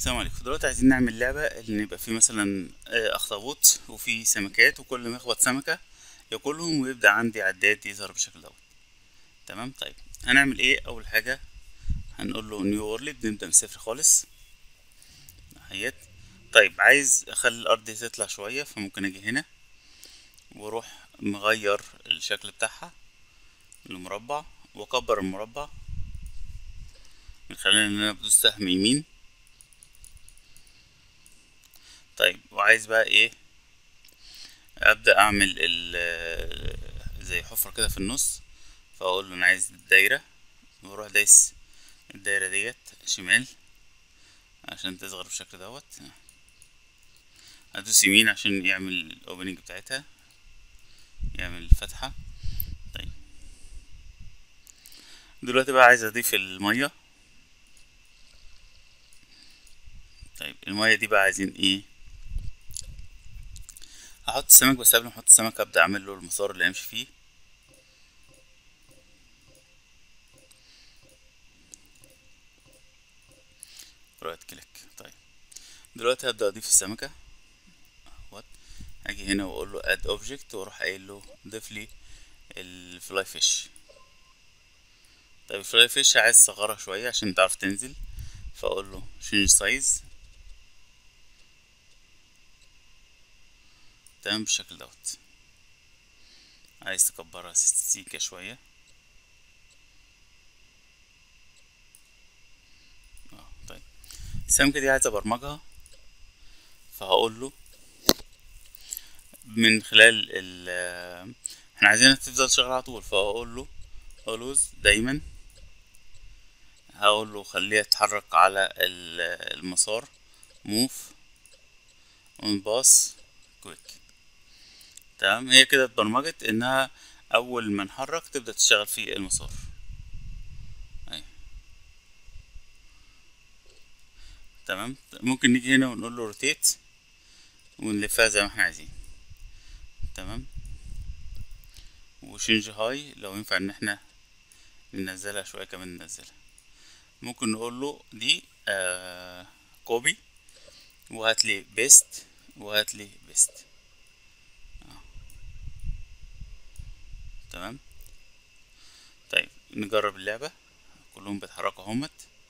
السلام عليكم دلوقتي عايزين نعمل لعبة اللي يبقى فيه مثلا آه، اخطبوط وفي سمكات وكل ما يخبط سمكة ياكلهم ويبدأ عندي عداد يظهر بالشكل دوت تمام طيب هنعمل ايه اول حاجة هنقول له نيو وورلد نبدأ من الصفر خالص اهيت طيب عايز اخلي الارض دي تطلع شوية فممكن اجي هنا واروح مغير الشكل بتاعها لمربع واكبر المربع من خلال ان انا بدوس سهم يمين طيب وعايز بقى ايه ابدا اعمل ال زي حفرة كده في النص فاقول له انا عايز الدايرة واروح دايس الدايرة ديت شمال عشان تصغر بالشكل دوت ادوس يمين عشان يعمل الاوبننج بتاعتها يعمل فتحة طيب دلوقتي بقى عايز اضيف المية طيب المية دي بقى عايزين ايه هحط السمك بس قبل ما احط السمك ابدا اعمل له المسار اللي هيمشي فيه رايت كليك طيب دلوقتي هبدا اضيف السمكه اهوت اجي هنا واقول له اد اوبجكت واروح قايل له ضيف لي الفلاي فيش طيب الفلاي فيش عايز اصغرها شويه عشان تعرف تنزل فاقول له change سايز تمام بالشكل دوت عايز تكبرها سيكة شوية اه طيب السمكة دي عايز ابرمجها فهقول له من خلال ال احنا عايزينها تفضل شغالة على طول فهقول له always دايما هقول له خليها تتحرك على المسار موف اون باس كويك تمام هي كده اتبرمجت انها اول ما نحرك تبدا تشتغل في المسار اهي تمام ممكن نيجي هنا ونقول له روتيت ونلفها زي ما احنا عايزين تمام وشينج هاي لو ينفع ان احنا ننزلها شويه كمان ننزلها ممكن نقول له دي آه كوبي وهات لي بيست وهات لي بيست تمام طيب نجرب اللعبة كلهم بيتحركوا اهمت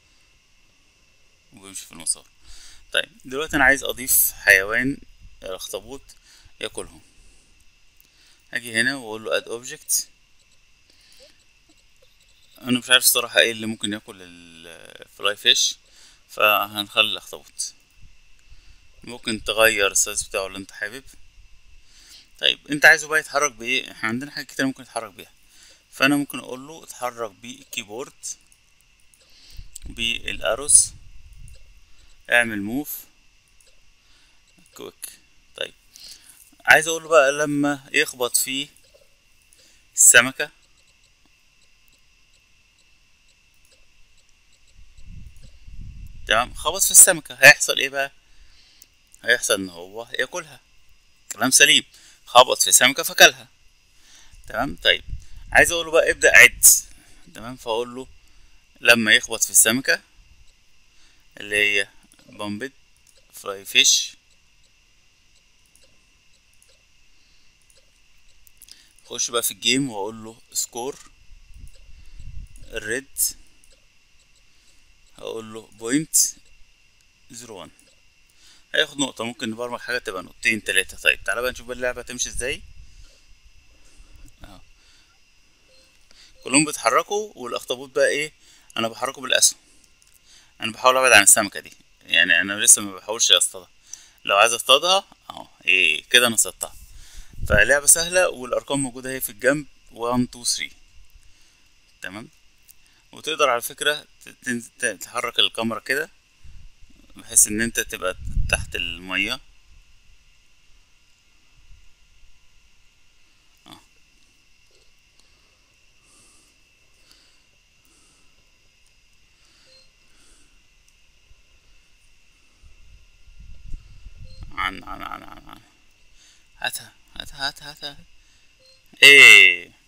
وبيمشي في المسار طيب دلوقتي انا عايز اضيف حيوان الاخطبوط ياكلهم هاجي هنا واقول له اد اوبجكت انا مش عارف الصراحة ايه اللي ممكن ياكل الفلاي فيش فهنخلي الاخطبوط ممكن تغير السايز بتاعه اللي انت حابب طيب انت عايزه بقى يتحرك بايه احنا عندنا حاجات كتير ممكن يتحرك بيها فانا ممكن اقول له اتحرك بالكيبورد بالاروس اعمل موف كويك طيب عايز اقول له بقى لما يخبط في السمكة تمام خبط في السمكة هيحصل ايه بقى هيحصل ان هو ياكلها كلام سليم خبط في سمكة فكلها تمام طيب عايز اقول له بقى ابدأ عد تمام فاقول له لما يخبط في السمكة اللي هي بامبد فراي فيش خش بقى في الجيم واقول له سكور الريد هقول له بوينت زيرو وان هياخد نقطة ممكن نبرمج حاجة تبقى نقطتين تلاتة طيب تعالى بقى نشوف اللعبة تمشي ازاي اهو كلهم بيتحركوا والاخطبوط بقى ايه انا بحركه بالاسهم انا بحاول ابعد عن السمكة دي يعني انا لسه ما بحاولش اصطادها لو عايز اصطادها اهو ايه كده انا صطادتها فلعبة سهلة والارقام موجودة اهي في الجنب 1 2 3 تمام وتقدر على فكرة تحرك الكاميرا كده بحيث ان انت تبقى تحت المية اه عن عن عن عن عن هاتها هاتها هاتها هاتها ايه